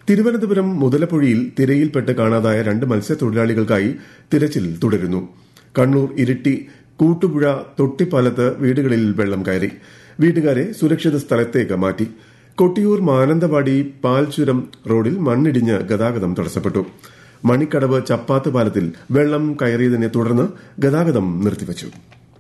തിരുവനന്തപുരം മുതലപ്പുഴയിൽ തിരയിൽപ്പെട്ട് കാണാതായ രണ്ട് മത്സ്യത്തൊഴിലാളികൾക്കായി തിരച്ചിൽ തുടരുന്നു കണ്ണൂർ ഇരിട്ടി കൂട്ടുപുഴ തൊട്ടിപ്പാലത്ത് വീടുകളിൽ വെള്ളം കയറി വീട്ടുകാരെ സുരക്ഷിത സ്ഥലത്തേക്ക് മാറ്റി കൊട്ടിയൂർ മാനന്തവാടി പാൽചുരം റോഡിൽ മണ്ണിടിഞ്ഞ് ഗതാഗതം തടസ്സപ്പെട്ടു മണിക്കടവ് ചപ്പാത്ത് പാലത്തിൽ വെള്ളം കയറിയതിനെ തുടർന്ന് ഗതാഗതം നിർത്തിവച്ചു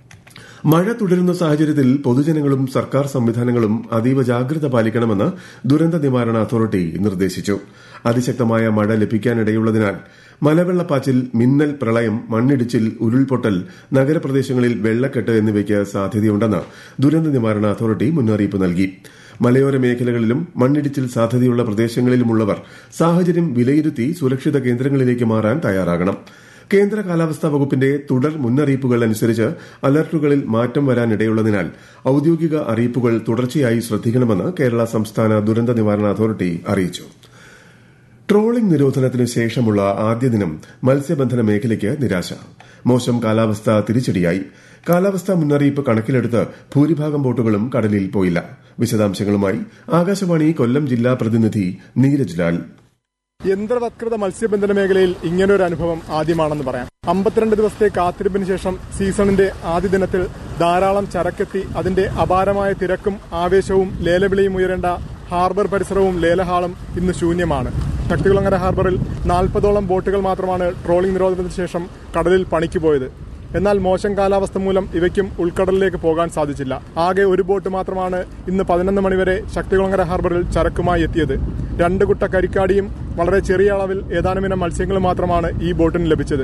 മഴ തുടരുന്ന സാഹചര്യത്തിൽ പൊതുജനങ്ങളും സർക്കാർ സംവിധാനങ്ങളും അതീവ ജാഗ്രത പാലിക്കണമെന്ന് ദുരന്ത നിവാരണ അതോറിറ്റി നിർദ്ദേശിച്ചു അതിശക്തമായ മഴ ലഭിക്കാനിടയുള്ളതിനാൽ മലവെള്ളപ്പാച്ചിൽ മിന്നൽ പ്രളയം മണ്ണിടിച്ചിൽ ഉരുൾപൊട്ടൽ നഗരപ്രദേശങ്ങളിൽ വെള്ളക്കെട്ട് എന്നിവയ്ക്ക് സാധ്യതയുണ്ടെന്ന് ദുരന്ത നിവാരണ അതോറിറ്റി മുന്നറിയിപ്പ് നൽകി മലയോര മേഖലകളിലും മണ്ണിടിച്ചിൽ സാധ്യതയുള്ള പ്രദേശങ്ങളിലുമുള്ളവർ സാഹചര്യം വിലയിരുത്തി സുരക്ഷിത കേന്ദ്രങ്ങളിലേക്ക് മാറാൻ തയ്യാറാകണം കേന്ദ്ര കാലാവസ്ഥാ വകുപ്പിന്റെ തുടർ മുന്നറിയിപ്പുകൾ അനുസരിച്ച് അലർട്ടുകളിൽ മാറ്റം വരാനിടയുള്ളതിനാൽ ഔദ്യോഗിക അറിയിപ്പുകൾ തുടർച്ചയായി ശ്രദ്ധിക്കണമെന്ന് കേരള സംസ്ഥാന ദുരന്ത നിവാരണ അതോറിറ്റി അറിയിച്ചു ട്രോളിംഗ് നിരോധനത്തിന് ശേഷമുള്ള ആദ്യ ദിനം മത്സ്യബന്ധന മേഖലയ്ക്ക് നിരാശ മോശം കാലാവസ്ഥ തിരിച്ചടിയായി കാലാവസ്ഥാ മുന്നറിയിപ്പ് കണക്കിലെടുത്ത് ഭൂരിഭാഗം ബോട്ടുകളും കടലിൽ പോയില്ല വിശദാംശങ്ങളുമായി ആകാശവാണി കൊല്ലം ജില്ലാ പ്രതിനിധി നീരജ് ലാൽ യന്ത്രവത്കൃത മത്സ്യബന്ധന മേഖലയിൽ ഇങ്ങനൊരു അനുഭവം ആദ്യമാണെന്ന് പറയാം അമ്പത്തിരണ്ട് ദിവസത്തെ കാത്തിരിപ്പിന് ശേഷം സീസണിന്റെ ആദ്യ ദിനത്തിൽ ധാരാളം ചരക്കെത്തി അതിന്റെ അപാരമായ തിരക്കും ആവേശവും ലേലവിളിയും ഉയരേണ്ട ഹാർബർ പരിസരവും ലേലഹാളും ഇന്ന് ശൂന്യമാണ് ശക്തികുളങ്ങര ഹാർബറിൽ നാൽപ്പതോളം ബോട്ടുകൾ മാത്രമാണ് ട്രോളിംഗ് നിരോധനത്തിന് ശേഷം കടലിൽ പണിക്ക് പോയത് എന്നാൽ മോശം കാലാവസ്ഥ മൂലം ഇവയ്ക്കും ഉൾക്കടലിലേക്ക് പോകാൻ സാധിച്ചില്ല ആകെ ഒരു ബോട്ട് മാത്രമാണ് ഇന്ന് പതിനൊന്ന് മണിവരെ ശക്തികുളങ്ങര ഹാർബറിൽ ചരക്കുമായി എത്തിയത് രണ്ട് കുട്ട കരിക്കാടിയും വളരെ ചെറിയ അളവിൽ ഏതാനുമിനം മത്സ്യങ്ങളും മാത്രമാണ് ഈ ബോട്ടിന് ലഭിച്ചത്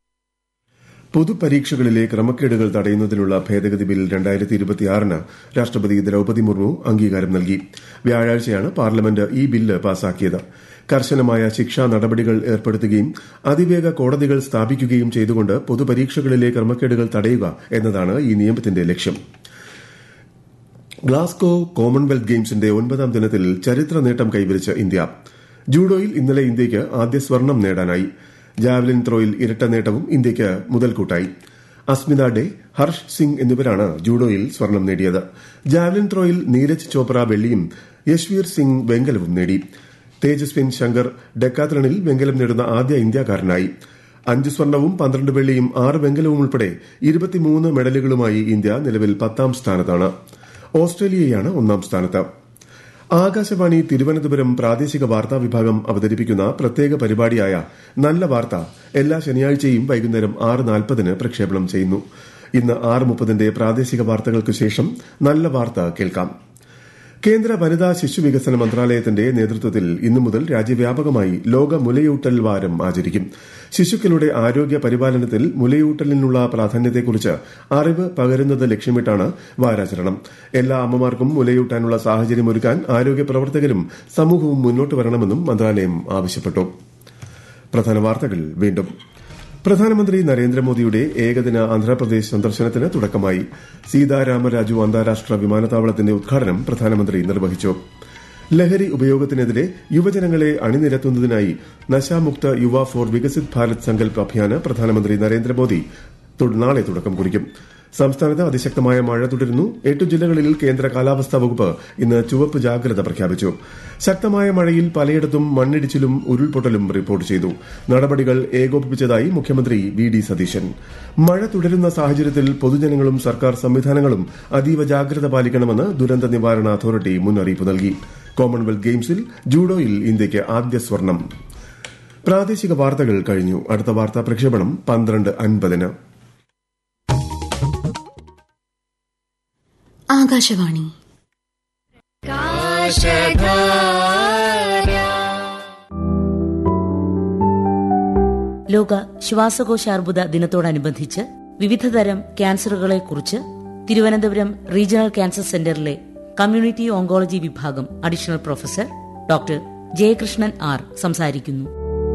പൊതുപരീക്ഷകളിലെ ക്രമക്കേടുകൾ തടയുന്നതിനുള്ള ഭേദഗതി ബിൽ രണ്ടായിരത്തി ഇരുപത്തിയാറിന് രാഷ്ട്രപതി ദ്രൌപതി മുർമു അംഗീകാരം നൽകി വ്യാഴാഴ്ചയാണ് പാർലമെന്റ് ഈ ബില്ല് പാസാക്കിയത് കർശനമായ ശിക്ഷാ നടപടികൾ ഏർപ്പെടുത്തുകയും അതിവേഗ കോടതികൾ സ്ഥാപിക്കുകയും ചെയ്തുകൊണ്ട് പൊതുപരീക്ഷകളിലെ ക്രമക്കേടുകൾ തടയുക എന്നതാണ് ഈ നിയമത്തിന്റെ ലക്ഷ്യം ഗ്ലാസ്കോ കോമൺവെൽത്ത് ഗെയിംസിന്റെ ഒൻപതാം ദിനത്തിൽ ചരിത്ര നേട്ടം കൈവരിച്ച ഇന്ത്യ ജൂഡോയിൽ ഇന്നലെ ഇന്ത്യയ്ക്ക് ആദ്യ സ്വർണം നേടാനായി ജാവലിൻ ത്രോയിൽ ഇരട്ട നേട്ടവും ഇന്ത്യയ്ക്ക് മുതൽക്കൂട്ടായി അസ്മിത ഡേ ഹർഷ് സിംഗ് എന്നിവരാണ് ജൂഡോയിൽ സ്വർണം നേടിയത് ജാവലിൻ ത്രോയിൽ നീരജ് ചോപ്ര വെള്ളിയും യശ്വീർ സിംഗ് വെങ്കലവും നേടി തേജസ്വിൻ ശങ്കർ ഡെക്കാത്തലണിൽ വെങ്കലം നേടുന്ന ആദ്യ ഇന്ത്യക്കാരനായി അഞ്ച് സ്വർണവും പന്ത്രണ്ട് വെള്ളിയും ആറ് വെങ്കലവും ഉൾപ്പെടെ ഇരുപത്തിമൂന്ന് മെഡലുകളുമായി ഇന്ത്യ നിലവിൽ പത്താം സ്ഥാനത്താണ് ഓസ്ട്രേലിയയാണ് ഒന്നാം സ്ഥാനത്ത് ആകാശവാണി തിരുവനന്തപുരം പ്രാദേശിക വാർത്താ വിഭാഗം അവതരിപ്പിക്കുന്ന പ്രത്യേക പരിപാടിയായ നല്ല വാർത്ത എല്ലാ ശനിയാഴ്ചയും വൈകുന്നേരം ആറ് നാൽപ്പതിന് പ്രക്ഷേപണം ചെയ്യുന്നു ഇന്ന് ആറ് മുപ്പതിന്റെ പ്രാദേശിക വാർത്തകൾക്ക് ശേഷം നല്ല വാർത്ത കേൾക്കാം കേന്ദ്ര വനിതാ ശിശു വികസന മന്ത്രാലയത്തിന്റെ നേതൃത്വത്തിൽ ഇന്നു മുതൽ രാജ്യവ്യാപകമായി ലോക മുലയൂട്ടൽ വാരം ആചരിക്കും ശിശുക്കളുടെ ആരോഗ്യ പരിപാലനത്തിൽ മുലയൂട്ടലിനുള്ള പ്രാധാന്യത്തെക്കുറിച്ച് അറിവ് പകരുന്നത് ലക്ഷ്യമിട്ടാണ് വാരാചരണം എല്ലാ അമ്മമാർക്കും മുലയൂട്ടാനുള്ള സാഹചര്യമൊരുക്കാൻ ആരോഗ്യ പ്രവർത്തകരും സമൂഹവും മുന്നോട്ട് വരണമെന്നും മന്ത്രാലയം ആവശ്യപ്പെട്ടു പ്രധാന വാർത്തകൾ വീണ്ടും പ്രധാനമന്ത്രി നരേന്ദ്രമോദിയുടെ ഏകദിന ആന്ധ്രാപ്രദേശ് സന്ദർശനത്തിന് തുടക്കമായി സീതാരാമരാജു അന്താരാഷ്ട്ര വിമാനത്താവളത്തിന്റെ ഉദ്ഘാടനം പ്രധാനമന്ത്രി നിർവഹിച്ചു ലഹരി ഉപയോഗത്തിനെതിരെ യുവജനങ്ങളെ അണിനിരത്തുന്നതിനായി നശാമുക്ത യുവ ഫോർ വികസിത് ഭാരത് സങ്കൽപ് അഭിയാന് പ്രധാനമന്ത്രി നരേന്ദ്രമോദി നാളെ തുടക്കം കുറിക്കും സംസ്ഥാനത്ത് അതിശക്തമായ മഴ തുടരുന്നു എട്ട് ജില്ലകളിൽ കേന്ദ്ര കാലാവസ്ഥാ വകുപ്പ് ഇന്ന് ചുവപ്പ് ജാഗ്രത പ്രഖ്യാപിച്ചു ശക്തമായ മഴയിൽ പലയിടത്തും മണ്ണിടിച്ചിലും ഉരുൾപൊട്ടലും റിപ്പോർട്ട് ചെയ്തു നടപടികൾ ഏകോപിപ്പിച്ചതായി മുഖ്യമന്ത്രി വി ഡി സതീശൻ മഴ തുടരുന്ന സാഹചര്യത്തിൽ പൊതുജനങ്ങളും സർക്കാർ സംവിധാനങ്ങളും അതീവ ജാഗ്രത പാലിക്കണമെന്ന് ദുരന്ത നിവാരണ അതോറിറ്റി മുന്നറിയിപ്പ് നൽകി കോമൺവെൽത്ത് ഗെയിംസിൽ ജൂഡോയിൽ ഇന്ത്യയ്ക്ക് ആദ്യ സ്വർണം പ്രാദേശിക വാർത്തകൾ കഴിഞ്ഞു അടുത്ത വാർത്താ പ്രക്ഷേപണം പന്ത്രണ്ട് അൻപതിന് ആകാശവാണി ലോക ശ്വാസകോശാർബുദ ദിനത്തോടനുബന്ധിച്ച് വിവിധതരം ക്യാൻസറുകളെക്കുറിച്ച് തിരുവനന്തപുരം റീജിയണൽ ക്യാൻസർ സെന്ററിലെ കമ്മ്യൂണിറ്റി ഓങ്കോളജി വിഭാഗം additional professor doctor Jayakrishnan R സംസാരിക്കുന്നു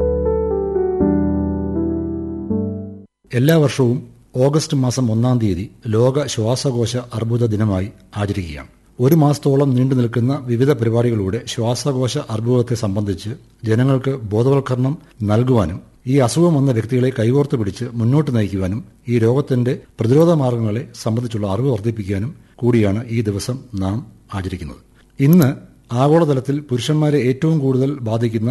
എല്ലാ വർഷവും ഓഗസ്റ്റ് മാസം ഒന്നാം തീയതി ലോക ശ്വാസകോശ അർബുദ ദിനമായി ആചരിക്കുകയാണ് ഒരു മാസത്തോളം നീണ്ടു നിൽക്കുന്ന വിവിധ പരിപാടികളിലൂടെ ശ്വാസകോശ അർബുദത്തെ സംബന്ധിച്ച് ജനങ്ങൾക്ക് ബോധവൽക്കരണം നൽകുവാനും ഈ അസുഖം വന്ന വ്യക്തികളെ കൈകോർത്ത് പിടിച്ച് മുന്നോട്ട് നയിക്കുവാനും ഈ രോഗത്തിന്റെ പ്രതിരോധ മാർഗങ്ങളെ സംബന്ധിച്ചുള്ള അറിവ് വർദ്ധിപ്പിക്കാനും കൂടിയാണ് ഈ ദിവസം നാം ആചരിക്കുന്നത് ഇന്ന് ആഗോളതലത്തിൽ പുരുഷന്മാരെ ഏറ്റവും കൂടുതൽ ബാധിക്കുന്ന